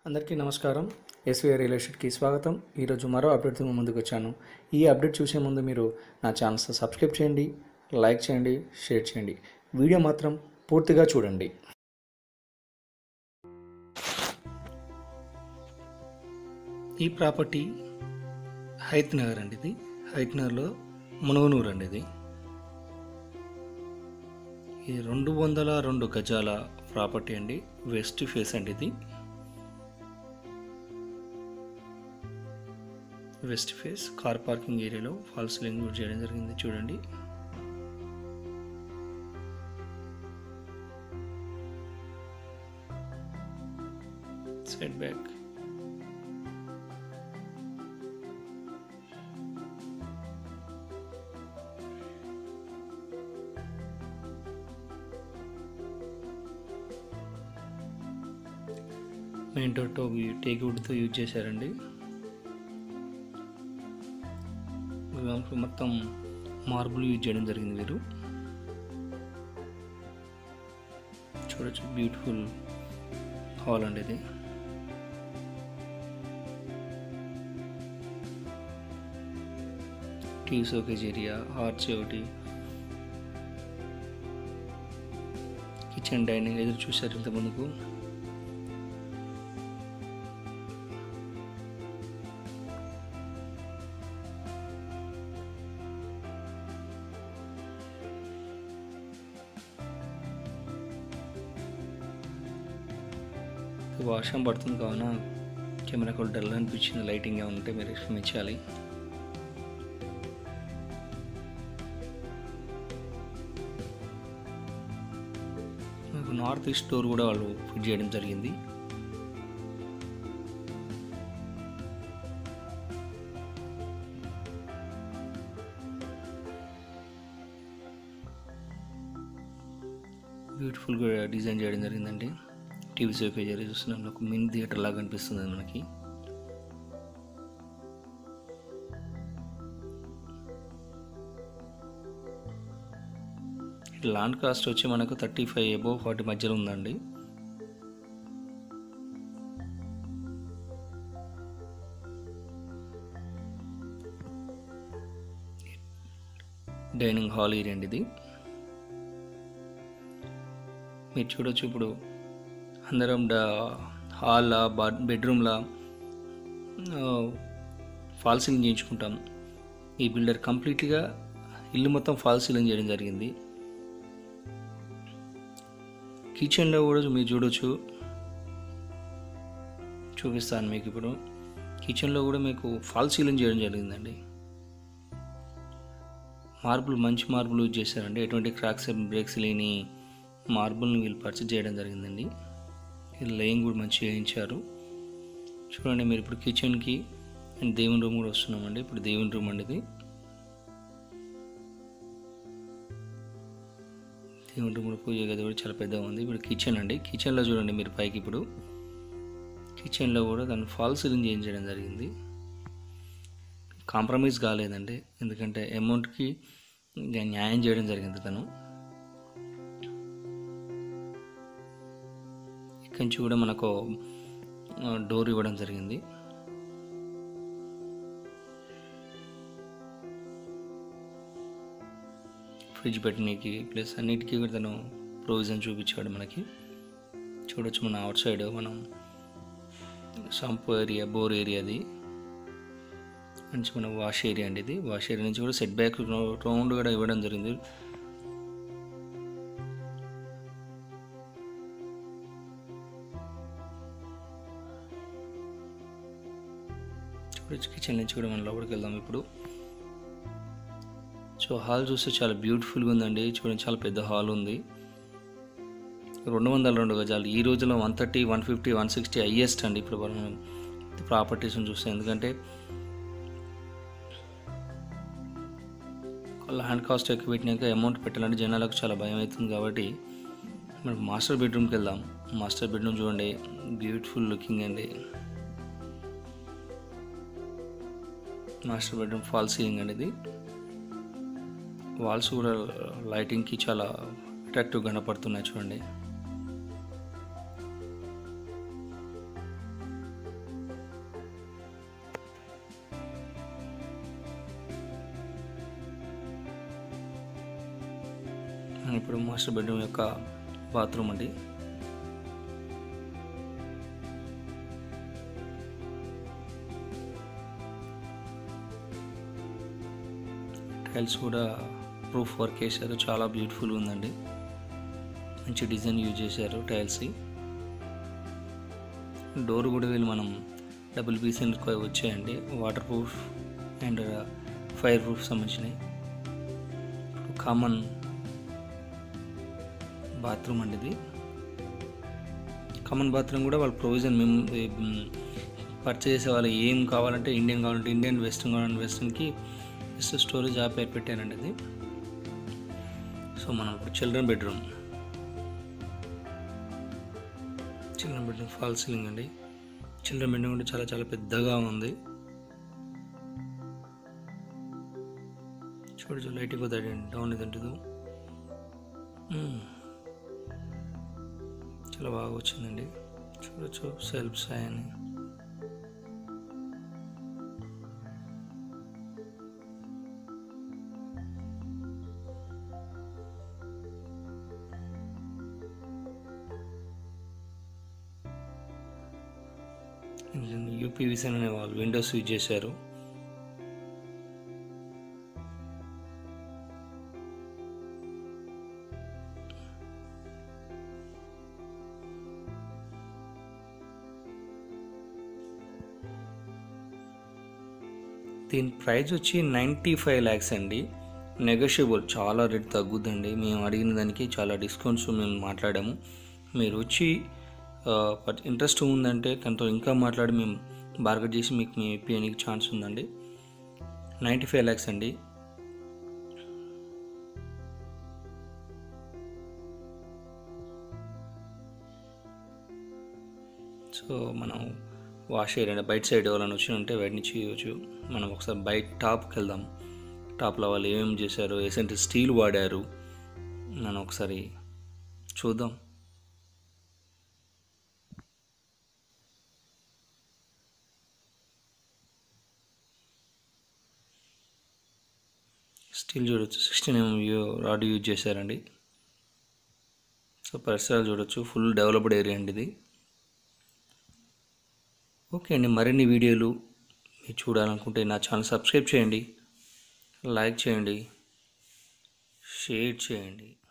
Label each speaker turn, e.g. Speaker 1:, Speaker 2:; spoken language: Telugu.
Speaker 1: అందరికీ నమస్కారం ఎస్వీఆర్ రియల్ ఎస్టేట్కి స్వాగతం ఈరోజు మరో అప్డేట్తో మీ ముందుకు వచ్చాను ఈ అప్డేట్ చూసే ముందు మీరు నా ఛానల్స్ సబ్స్క్రైబ్ చేయండి లైక్ చేయండి షేర్ చేయండి వీడియో మాత్రం పూర్తిగా చూడండి ఈ ప్రాపర్టీ హైత్ నగర్ అండి ఇది హైత్ నగర్లో మునుగనూరు అండి ఇది ఇది రెండు వందల రెండు గజాల ప్రాపర్టీ అండి వెస్ట్ ఫేస్ అండి ఇది వెస్ట్ ఫేస్ కార్ పార్కింగ్ ఏరియాలో ఫాల్స్ లైన్ కూడా చేయడం జరిగింది చూడండి set back main door teak వుడ్తో యూజ్ చేశారండి దాంట్లో మొత్తం మార్బుల్ యూజ్ చేయడం జరిగింది వీరు చూడొచ్చు బ్యూటిఫుల్ హాల్ అండి ఇది టీ సోకేజ్ ఏరియా ఆర్చ్ ఒకటి కిచెన్ డైనింగ్ ఎదురు చూశారు ఇంత ముందుకు వర్షం పడుతుంది కావున కెమెరా కూడా డల్ అనిపించింది లైటింగ్ ఏమైనా ఉంటే మీరు క్షమించాలి నాకు నార్త్ ఈస్ట్ డోర్ కూడా వాళ్ళు ఫిట్ చేయడం జరిగింది బ్యూటిఫుల్గా డిజైన్ చేయడం జరిగిందండి టీవీ సోఫా ఏరియా చూస్తున్నాం ఒక మినీ థియేటర్ లాగా అనిపిస్తుంది అది మనకి లాండ్ కాస్ట్ వచ్చి మనకు థర్టీ ఫైవ్ అబోవ్ ఫార్టీ మధ్యలో ఉందండి డైనింగ్ హాల్ ఏరియా అండి ఇది మీరు చూడొచ్చు ఇప్పుడు అందరం డా హాల్లా బా బెడ్రూమ్లా ఫాల్ సీలింగ్ చేయించుకుంటాం ఈ బిల్డర్ కంప్లీట్గా ఇల్లు మొత్తం ఫాల్ సీలింగ్ చేయడం జరిగింది కిచెన్లో కూడా మీరు చూడొచ్చు చూపిస్తాను మీకు ఇప్పుడు కిచెన్లో కూడా మీకు ఫాల్ సీలింగ్ చేయడం జరిగిందండి మార్బుల్ మంచి మార్బుల్ యూజ్ చేశారండి ఎటువంటి క్రాక్స్ బ్రేక్స్ లేని మార్బుల్ని వీళ్ళు పర్చేజ్ చేయడం జరిగిందండి ఇది లేయింగ్ కూడా మంచిగా వేయించారు చూడండి మీరు ఇప్పుడు కిచెన్కి అండ్ దేవుని రూమ్ కూడా వస్తున్నామండి ఇప్పుడు దేవుని రూమ్ అండి ఇది దేవుని రూమ్ కూడా పూజ గది కూడా చాలా పెద్దగా ఉంది ఇప్పుడు కిచెన్ అండి కిచెన్లో చూడండి మీరు పైకి ఇప్పుడు కిచెన్లో కూడా దాన్ని ఫాల్ సీలింగ్ చేయించడం జరిగింది కాంప్రమైజ్ కాలేదండి ఎందుకంటే అమౌంట్కి ఇంకా న్యాయం చేయడం జరిగింది తను ఇక్కడి నుంచి కూడా మనకు డోర్ ఇవ్వడం జరిగింది ఫ్రిడ్జ్ పెట్టడానికి ప్లస్ అన్నిటికీ కూడా తను ప్రొవిజన్ చూపించాడు మనకి చూడొచ్చు మన అవుట్ సైడ్ మనం సంప్ ఏరియా బోర్ ఏరియా అది నుంచి మన వాష్ ఏరియా అండి ఇది వాష్ ఏరియా నుంచి కూడా సెట్ బ్యాక్ రౌండ్ కూడా ఇవ్వడం జరిగింది చూడొచ్చు కిచెన్ నుంచి కూడా మనం లోపలికి వెళ్దాం ఇప్పుడు సో హాల్ చూస్తే చాలా బ్యూటిఫుల్గా ఉందండి చూడండి చాలా పెద్ద హాల్ ఉంది రెండు వందల రెండు గజాలు ఈ రోజులో one thirty one fifty one sixty highest అండి ఇప్పుడు మనం ప్రాపర్టీస్ని చూస్తే ఎందుకంటే ల్యాండ్ కాస్ట్ ఎక్కువ పెట్టినాక అమౌంట్ పెట్టాలంటే జనాలకు చాలా భయం అవుతుంది కాబట్టి మనం మాస్టర్ బెడ్రూమ్కి వెళ్దాం మాస్టర్ బెడ్రూమ్ చూడండి బ్యూటిఫుల్ లుకింగ్ అండి మాస్టర్ బెడ్రూమ్ ఫాల్ సీలింగ్ అనేది వాల్స్ కూడా లైటింగ్కి చాలా అట్రాక్టివ్ కనపడుతున్నాయి చూడండి ఇప్పుడు మాస్టర్ బెడ్రూమ్ యొక్క బాత్రూమ్ అండి టైల్స్ కూడా ప్రూఫ్ వర్క్ వేశారు చాలా బ్యూటిఫుల్గా ఉందండి మంచి డిజైన్ యూజ్ చేశారు టైల్స్కి డోర్ కూడా వీళ్ళు మనం డబుల్ పీస్ వచ్చాయండి water proof and fire proof సంబంధించినవి కామన్ బాత్రూమ్ అండి ఇది కామన్ బాత్రూమ్ కూడా వాళ్ళ ప్రొవిజన్ మేము పర్చేస్ చేసే వాళ్ళు ఏం కావాలంటే ఇండియన్ కావాలంటే ఇండియన్ వెస్ట్రన్ కావాలంటే వెస్ట్రన్కి జస్ట్ స్టోరేజ్ ఆ పేరు పెట్టానండి ఇది సో మనం ఇప్పుడు children bedroom children bedroom fall ceiling అండి చిల్డ్రన్ బెడ్రూమ్ కూడా చాలా చాలా పెద్దగా ఉంది చూడచ్చు లైట్ పోతాడు డౌన్ ఇదంటే చాలా బాగా వచ్చిందండి చూడొచ్చు సెల్ఫ్స్ అని యూపీవీసీ అనే వాళ్ళు విండోస్ యూజ్ చేశారు దీని ప్రైస్ వచ్చి నైంటీ ఫైవ్ ల్యాక్స్ అండి నెగోషియబుల్ చాలా రేట్ తగ్గుద్దండి మేము అడిగిన దానికి చాలా డిస్కౌంట్స్ మేము మాట్లాడాము మీరు వచ్చి ఇంట్రెస్ట్ ఉందంటే తనతో ఇంకా మాట్లాడి మేము బార్గెట్ చేసి మీకు మేము ఇప్పించడానికి ఛాన్స్ ఉందండి నైంటీ ఫైవ్ ల్యాక్స్ అండి సో మనం వాష్ ఏరియా బయట సైడ్ ఎవరైనా వచ్చి ఉంటే బయట నుంచి చేయవచ్చు మనం ఒకసారి బయట టాప్కి వెళ్దాం టాప్లో వాళ్ళు ఏమేమి చేశారు ఎసెంట్ స్టీల్ వాడారు మనం ఒకసారి చూద్దాం స్టీల్ చూడొచ్చు సిక్స్టీన్ ఎంఎం రాడ్ యూజ్ చేశారండి సో పరిసరాలు చూడొచ్చు ఫుల్ డెవలప్డ్ ఏరియా అండి ఇది ఓకే అండి మరిన్ని వీడియోలు మీరు చూడాలనుకుంటే నా ఛానల్ సబ్స్క్రైబ్ చేయండి లైక్ చేయండి షేర్ చేయండి